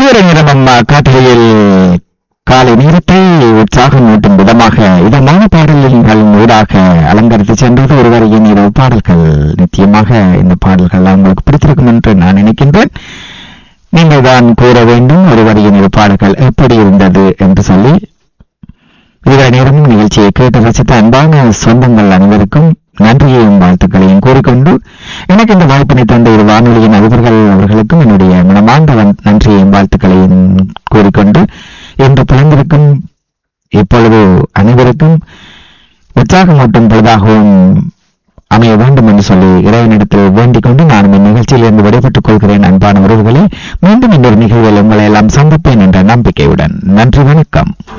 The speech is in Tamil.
இதுவரை நேரம் அம்மா காட்டுகையில் காலை நேரத்தை உற்சாகமூட்டும் விதமாக இதமான பாடல்கள் ஊடாக அலங்கரித்து சென்றது ஒருவரையின் இரு பாடல்கள் நிச்சயமாக இந்த பாடல்கள் உங்களுக்கு பிடித்திருக்கும் என்று நான் நினைக்கின்றேன் நீங்கள் தான் கூற வேண்டும் ஒருவரையின் இரு பாடல்கள் எப்படி இருந்தது என்று சொல்லி இதுவரை நேரமும் நிகழ்ச்சியை கேட்டு ரசித்த அன்பான சொந்தங்கள் அனைவருக்கும் நன்றியையும் வாழ்த்துக்களையும் கூறிக்கொண்டு எனக்கு இந்த வாய்ப்பினை தந்த ஒரு வானொலியின் அதிபர்கள் அவர்களுக்கும் என்னுடைய மனமார்ந்த வன்- நன்றியையும் வாழ்த்துக்களையும் கூறிக்கொண்டு என்று பிறந்திருக்கும் இப்பொழுது அனைவருக்கும் உற்சாகமூட்டும் பொழுதாகவும் அமைய வேண்டும் என்று சொல்லி இறைவனிடத்தில் வேண்டிக் கொண்டு நானும் இந்நிகழ்ச்சியில் இருந்து விடைபெற்றுக் கொள்கிறேன் அன்பான உறவுகளே மீண்டும் இன்னொரு நிகழ்வில் உங்களை எல்லாம் சந்திப்பேன் என்ற நம்பிக்கையுடன் நன்றி வணக்கம்